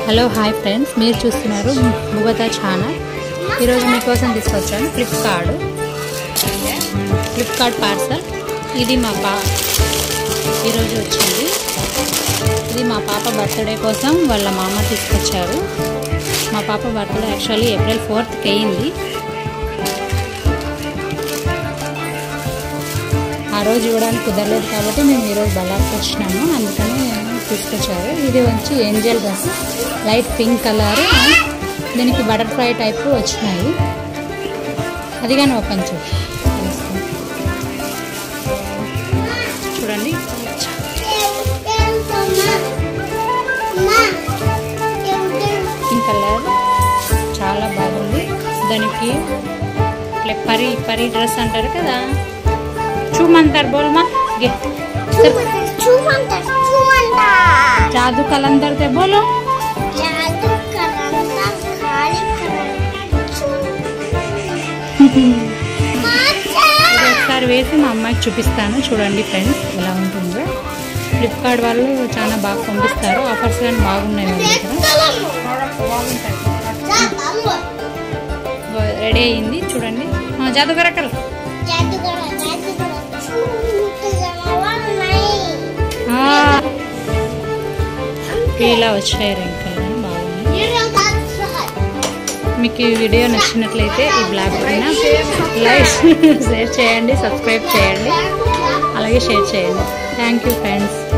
hello hi friends మీరు చూస్తున్నారు భుగతా channel ఈరోజు మీకోసం తీసుకొచ్చాను ఫ్లిప్కార్ట్ ఫ్లిప్కార్ట్ పార్సల్ ఇది మా పా ఈరోజు వచ్చింది ఇది మా పాప బర్త్డే కోసం వాళ్ళ మామ తీసుకొచ్చారు మా పాప బర్త్డే యాక్చువల్లీ ఏప్రిల్ ఫోర్త్కి అయ్యింది ఆ రోజు ఇవ్వడానికి కుదరలేదు కాబట్టి మేము ఈరోజు బళ్ళార్కి వచ్చినాము అందుకని తీసుకొచ్చారు ఇది వచ్చి angel dress light pink colour దీనికి బటర్ఫ్లై టైప్ వచ్చినాయి అది కానీ ఓపెన్ చేయి చూడండి పింక్ కలర్ చాలా బాగుంది దానికి ఇట్లా పరి పరి డ్రెస్ అంటారు కదా చూమంటారు బోల్మా గే जादू कलंदर थे बोलो ఇది ఒకసారి వేసి మా అమ్మాయికి చూపిస్తాను చూడండి ఫ్రెండ్స్ ఎలా ఉంటుందో ఫ్లిప్కార్ట్ వాళ్ళు చాలా బాగా పంపిస్తారు ఆఫర్స్ కానీ బాగున్నాయి వాళ్ళ దగ్గర రెడీ అయ్యింది చూడండి ఆ, జాదుగర్ అక్కడ ఆ, ఇలా వచ్చాయి రింకలు బాగున్నాయి మీకు ఈ వీడియో నచ్చినట్లయితే ఈ బ్లాగ్ పైన లైక్ షేర్ చేయండి సబ్స్క్రైబ్ చేయండి అలాగే షేర్ చేయండి థ్యాంక్ యూ ఫ్రెండ్స్